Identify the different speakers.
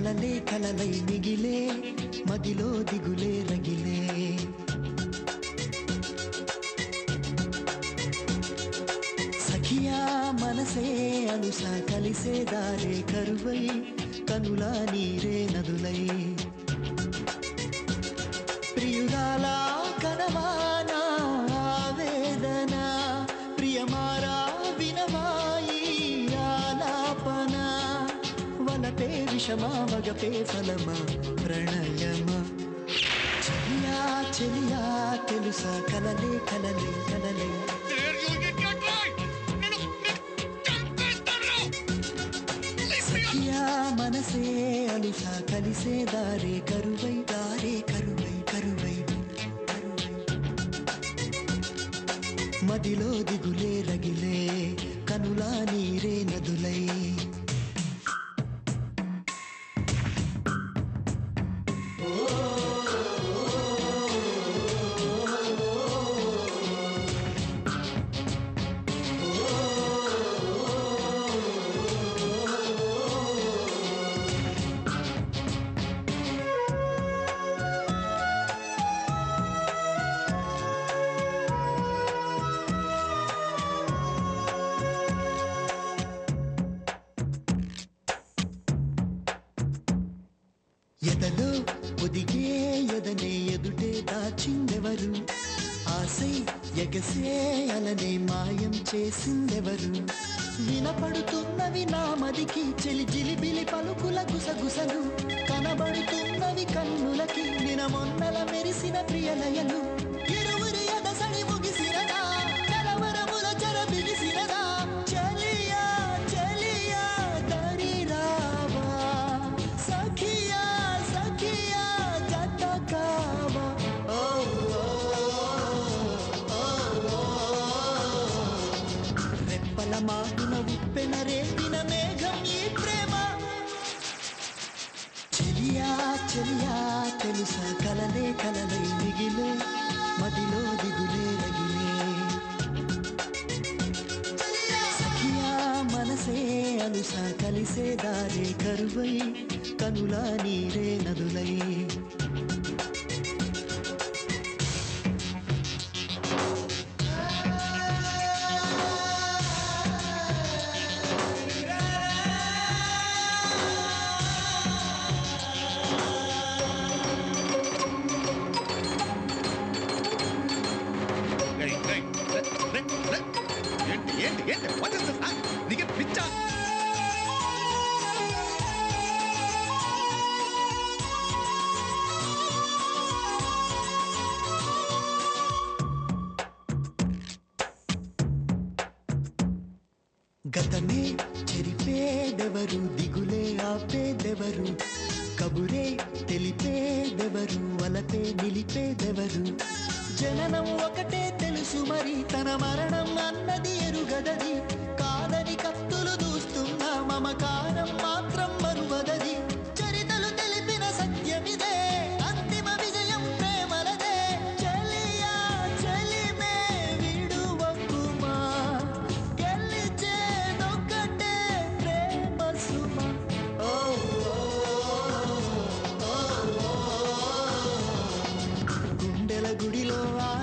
Speaker 1: కలలే కలలై మిగిలే మదిలో దిగులే రగిలే సఖియా మనసే అలుస కలిసే దారే కరువై కనులా నీరే నదులై ప్రియురాల కనవానా వేదన ప్రియమారా వినవాయి ఆలాపన వలపే విషమా వగపే ఫలమా ప్రణయమా చెలియా చెలియా తెలుసా కలలే కలలే కలలే
Speaker 2: There you idiot boy! నేను నేను చంపేస్తాను! Leave me alone!
Speaker 1: సఖియా మనసే అలుసా కలిసే దారే కరువై దారే కరువై కరువై కరువై మదిలో దిగులే రగిలే కనులా నీరే నదులై ఎదలో ఒదిగే ఎదనే ఎదుటే దాచిందెవరు ఆసై ఎగసే అలనే మాయం చేసిందెవరు వినపడుతున్నవి నా మదికి చెలి జిలిబిలి పలుకుల గుసగుసలు కనబడుతున్నవి కన్నులకి నినమొన్నల మెరిసిన ప్రియలయలు ఇరువురి ఎదసడి ముగిసినదా కలవరముల చెర బిగిసినదా చలియా చలియా దరి రావా సఖియా సఖియా జత కావా ఓ రెప్పల మాటున ఉప్పెన రేపిన మేఘం ఈ ప్రేమ చెలియా చెలియా తెలుసా కలలే కలలై మిగిలే మదిలో దిగులే రగిలే సఖియా మనసే అలుసా కలిసే దారే కరువై కనులా నీరే నదులై
Speaker 2: ఏయ్, ఏయ్, రే, రే, రే. ఏంటి ఏంటి ఏంటి What is this, huh? నీకే పిచ్చా
Speaker 1: గతమే చెరిపేదెవరు దిగులే ఆపేదెవరు కబురే తెలిపేదెవరు వలపే నిలిపేదెవరు జననం ఒకటే తెలుసు మరి తన మరణం అన్నది ఎరుగదది కాదని కత్తులు దూస్తున్న మమకారం మాత్రం మరువదది చరితలు తెలిపిన సత్యమిదే అంతిమ విజయం ప్రేమలదే చెలియా చెలిమే విడువకుమా గెలిచేదొక్కటే ప్రేమ సుమ ఓ గుండెల గుడిలో ఆ